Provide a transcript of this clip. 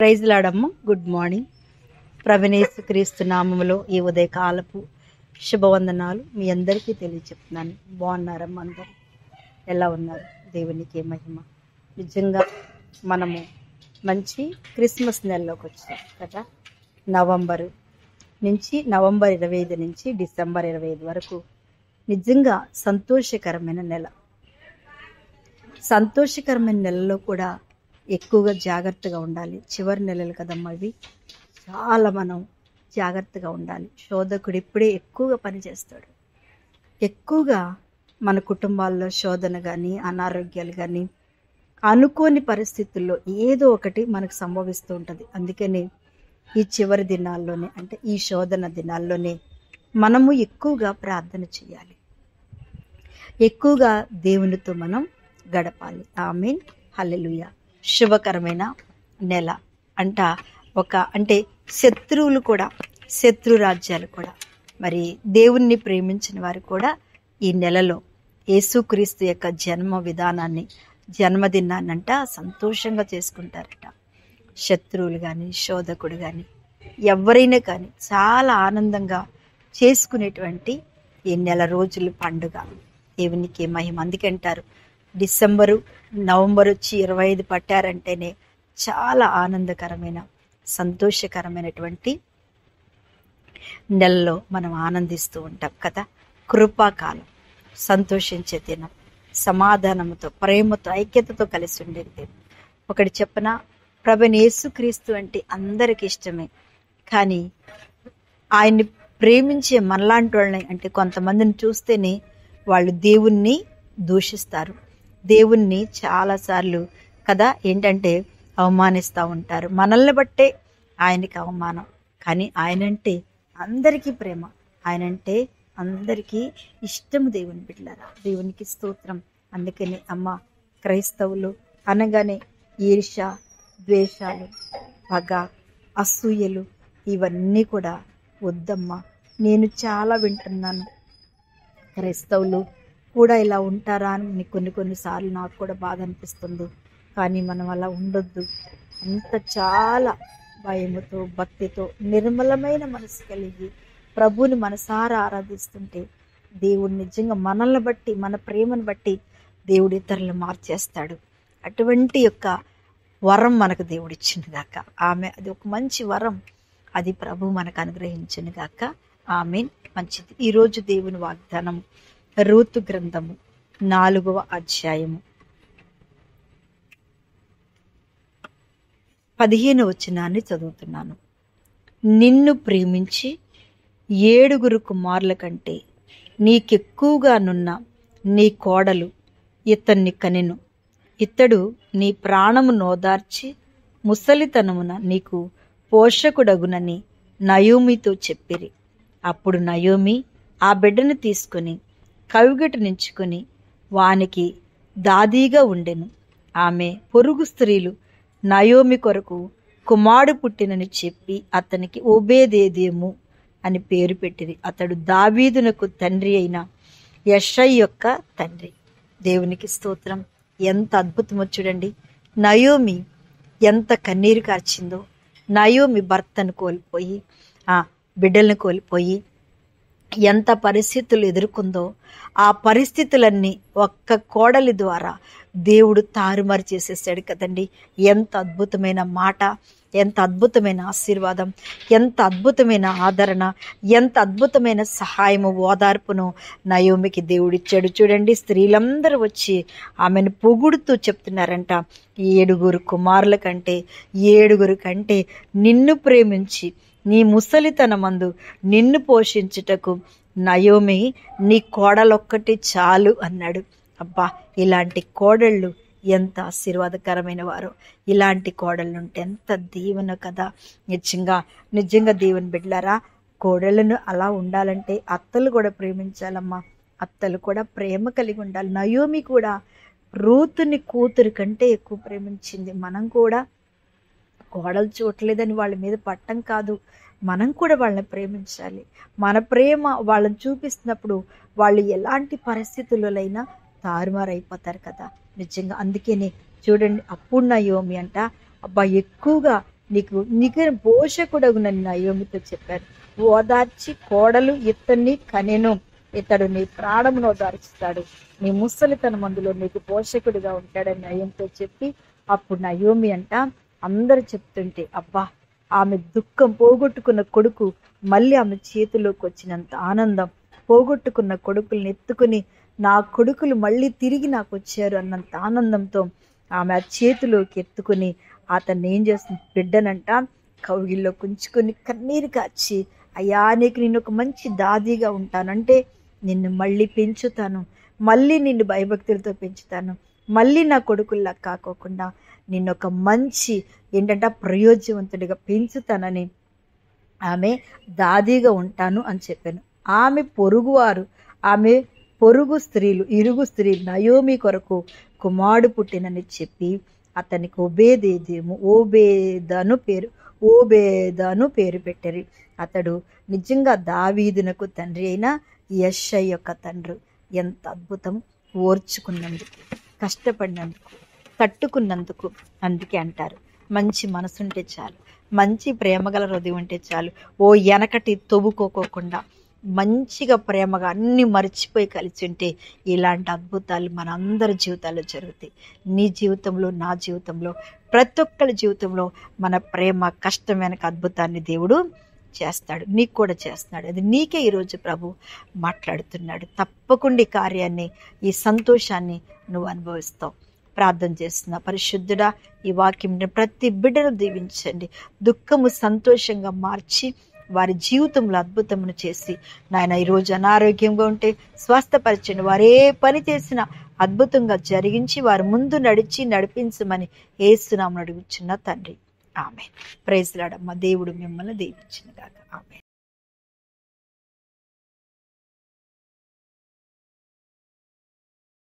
praise లాడమ్మ good morning ప్రవీణేశు క్రీస్తు నామములో ఈ ఉదయకాలపు శుభవందనాలు మీ అందరికీ తెలియచెప్తున్నాను బాగున్నారమ్మ అందరు ఎలా ఉన్నారు దేవునికి మహిమ నిజంగా మనము మంచి క్రిస్మస్ నెలలోకి వచ్చాం కదా నవంబరు నుంచి నవంబర్ ఇరవై ఐదు నుంచి డిసెంబర్ ఇరవై ఐదు వరకు నిజంగా సంతోషకరమైన నెల సంతోషకరమైన నెలలో కూడా ఎక్కువగా జాగ్రత్తగా ఉండాలి చివరి నెలలు కదమ్మా ఇవి చాలా మనం జాగ్రత్తగా ఉండాలి శోధకుడు ఇప్పుడే ఎక్కువగా పనిచేస్తాడు ఎక్కువగా మన కుటుంబాల్లో శోధన కానీ అనారోగ్యాలు కానీ అనుకోని పరిస్థితుల్లో ఏదో ఒకటి మనకు సంభవిస్తూ ఉంటుంది అందుకని ఈ చివరి దినాల్లోనే అంటే ఈ శోధన దినాల్లోనే మనము ఎక్కువగా ప్రార్థన చేయాలి ఎక్కువగా దేవునితో మనం గడపాలి ఆమెన్ హల్లెలూయ శుభకరమైన నెల అంట ఒక అంటే శత్రువులు కూడా శత్రు రాజ్యాలు కూడా మరి దేవుణ్ణి ప్రేమించిన వారు కూడా ఈ నెలలో యేసుక్రీస్తు యొక్క జన్మ విధానాన్ని జన్మదినాన్నంట సంతోషంగా చేసుకుంటారట శత్రువులు కానీ శోధకుడు కానీ ఎవరైనా కానీ చాలా ఆనందంగా చేసుకునేటువంటి ఈ నెల రోజులు పండుగ దేవునికి మహిమ అందుకంటారు డిసెంబరు నవంబర్ వచ్చి ఇరవై ఐదు పట్టారంటేనే చాలా ఆనందకరమైన సంతోషకరమైనటువంటి నెలలో మనం ఆనందిస్తూ ఉంటాం కదా కృపాకాలం సంతోషించే దినం సమాధానంతో ప్రేమతో ఐక్యతతో కలిసి ఉండేది ఒకటి చెప్పన ప్రభుని యేసుక్రీస్తు అంటే అందరికి ఇష్టమే కానీ ఆయన్ని ప్రేమించే మనలాంటి వాళ్ళని అంటే కొంతమందిని చూస్తేనే వాళ్ళు దేవుణ్ణి దూషిస్తారు దేవుణ్ణి చాలాసార్లు కదా ఏంటంటే అవమానిస్తూ ఉంటారు మనల్ని బట్టే ఆయనకి అవమానం కానీ ఆయనంటే అందరికీ ప్రేమ ఆయనంటే అందరికీ ఇష్టము దేవుని బిడ్డలారా దేవునికి స్తోత్రం అందుకని అమ్మ క్రైస్తవులు అనగానే ఈర్ష ద్వేషాలు పగ అసూయలు ఇవన్నీ కూడా వద్దమ్మా నేను చాలా వింటున్నాను క్రైస్తవులు కూడా ఇలా ఉంటారా అని కొన్ని కొన్నిసార్లు నాకు కూడా బాధ అనిపిస్తుంది కానీ మనం అలా ఉండొద్దు అంత చాలా భయముతో భక్తితో నిర్మలమైన మనసు కలిగి ప్రభుని మనసారా ఆరాధిస్తుంటే దేవుడు నిజంగా మనల్ని బట్టి మన ప్రేమను బట్టి దేవుడు ఇతరులను మార్చేస్తాడు అటువంటి యొక్క వరం మనకు దేవుడు ఇచ్చింది గాక ఆమె అది ఒక మంచి వరం అది ప్రభు మనకు అనుగ్రహించింది గాక ఆమె మంచిది ఈరోజు దేవుని వాగ్దానం రూతు గ్రంథము నాలుగవ అధ్యాయము పదిహేను వచనాన్ని చదువుతున్నాను నిన్ను ప్రేమించి ఏడుగురు కుమారుల కంటే నీకెక్కువగానున్న నీ కోడలు ఇతన్ని కనెను ఇతడు నీ ప్రాణము నోదార్చి ముసలితనమున నీకు పోషకుడగునని నయోమితో చెప్పిరి అప్పుడు నయోమి ఆ బిడ్డను తీసుకుని కవిగట నించుకొని వానికి దాదీగా ఉండెను ఆమె పొరుగు స్త్రీలు నయోమి కొరకు కుమారుడు పుట్టినని చెప్పి అతనికి ఓబేదేదేము అని పేరు పెట్టింది అతడు దావీదునకు తండ్రి అయిన యషయ్ యొక్క తండ్రి దేవునికి స్తోత్రం ఎంత అద్భుతమో చూడండి నయోమి ఎంత కన్నీరు కార్చిందో నయోమి భర్తను కోల్పోయి ఆ బిడ్డలను కోల్పోయి ఎంత పరిస్థితులు ఎదుర్కొందో ఆ పరిస్థితులన్నీ ఒక్క కోడలి ద్వారా దేవుడు తారుమారు చేసేసాడు కదండి ఎంత అద్భుతమైన మాట ఎంత అద్భుతమైన ఆశీర్వాదం ఎంత అద్భుతమైన ఆదరణ ఎంత అద్భుతమైన సహాయము ఓదార్పును నయోమికి దేవుడిచ్చాడు చూడండి స్త్రీలందరూ వచ్చి ఆమెను పొగుడుతూ చెప్తున్నారంట ఏడుగురు కుమారుల కంటే ఏడుగురు కంటే నిన్ను ప్రేమించి నీ ముసలితనమందు నిన్ను పోషించుటకు నయోమి నీ కోడలొక్కటి చాలు అన్నాడు అబ్బా ఇలాంటి కోడళ్ళు ఎంత ఆశీర్వాదకరమైన వారు ఇలాంటి కోడళ్ళు ఉంటే ఎంత దీవెన కదా నిజంగా నిజంగా దేవుని బిడ్డలారా కోడళ్ళను అలా ఉండాలంటే అత్తలు కూడా ప్రేమించాలమ్మా అత్తలు కూడా ప్రేమ కలిగి ఉండాలి నయోమి కూడా రూతుని కూతురు కంటే ఎక్కువ ప్రేమించింది మనం కూడా కోడలు చూడలేదని వాళ్ళ మీద పట్టం కాదు మనం కూడా వాళ్ళని ప్రేమించాలి మన ప్రేమ వాళ్ళని చూపిస్తున్నప్పుడు వాళ్ళు ఎలాంటి పరిస్థితులైనా తారుమారైపోతారు కదా నిజంగా అందుకనే చూడండి అప్పుడు నయోమి అంట అబ్బా ఎక్కువగా నీకు నీకు పోషకుడగు నన్ను నయోమితో చెప్పారు ఓదార్చి కోడలు ఇతన్ని కనెను ఇతడు నీ ప్రాణమును ఓదార్చుతాడు నీ ముసలితన మందులో నీకు పోషకుడిగా ఉంటాడని నయంతో చెప్పి అప్పుడు నయోమి అంట అందరు చెప్తుంటే అబ్బా ఆమె దుఃఖం పోగొట్టుకున్న కొడుకు మళ్ళీ ఆమె చేతిలోకి వచ్చినంత ఆనందం పోగొట్టుకున్న కొడుకుల్ని ఎత్తుకుని నా కొడుకులు మళ్ళీ తిరిగి నాకు వచ్చారు అన్నంత ఆనందంతో ఆమె ఆ చేతిలోకి ఎత్తుకుని అతన్ని ఏం చేస్తుంది బిడ్డనంట కౌగిల్లో కుంచుకొని కన్నీరు కాచి అయ్యా నీకు నేను ఒక మంచి దాదిగా ఉంటానంటే నిన్ను మళ్ళీ పెంచుతాను మళ్ళీ నిన్ను భయభక్తులతో పెంచుతాను మళ్ళీ నా కొడుకుల్లా కాకోకుండా నిన్ను ఒక మంచి ఏంటంటే ప్రయోజనవంతుడిగా పెంచుతానని ఆమె దాదిగా ఉంటాను అని చెప్పాను ఆమె పొరుగువారు ఆమె పొరుగు స్త్రీలు ఇరుగు స్త్రీలు నయోమి కొరకు కుమారుడు పుట్టినని చెప్పి అతనికి ఒబేదేదేము ఓబేదను పేరు ఓబేదను పేరు పెట్టారు అతడు నిజంగా దావీదునకు తండ్రి అయిన యశ యొక్క తండ్రి ఎంత అద్భుతం ఓర్చుకున్నందుకు కష్టపడినందుకు తట్టుకున్నందుకు అందుకే అంటారు మంచి మనసుంటే చాలు మంచి ప్రేమగల హృదయం ఉంటే చాలు ఓ వెనకటి తొవ్వుకోకోకుండా మంచిగా ప్రేమగా అన్ని మర్చిపోయి కలిసి ఉంటే ఇలాంటి అద్భుతాలు మన అందరి జీవితాల్లో జరుగుతాయి నీ జీవితంలో నా జీవితంలో ప్రతి ఒక్కరి జీవితంలో మన ప్రేమ కష్టం వెనక అద్భుతాన్ని దేవుడు చేస్తాడు నీకు కూడా చేస్తున్నాడు అది నీకే ఈరోజు ప్రభు మాట్లాడుతున్నాడు తప్పకుండా ఈ కార్యాన్ని ఈ సంతోషాన్ని నువ్వు అనుభవిస్తావు ప్రార్థన చేస్తున్న పరిశుద్ధుడా ఈ వాక్యం ప్రతి బిడ్డను దీవించండి దుఃఖము సంతోషంగా మార్చి వారి జీవితంలో అద్భుతమును చేసి నాయన ఈరోజు అనారోగ్యంగా ఉంటే స్వస్థపరచండి వారే పని చేసిన అద్భుతంగా జరిగించి వారి ముందు నడిచి నడిపించమని ఏసునామని అడుగుచున్న తండ్రి ఆమె ప్రైజ్లాడమ్మ దేవుడు మిమ్మల్ని దీవించిన గాక ఆమె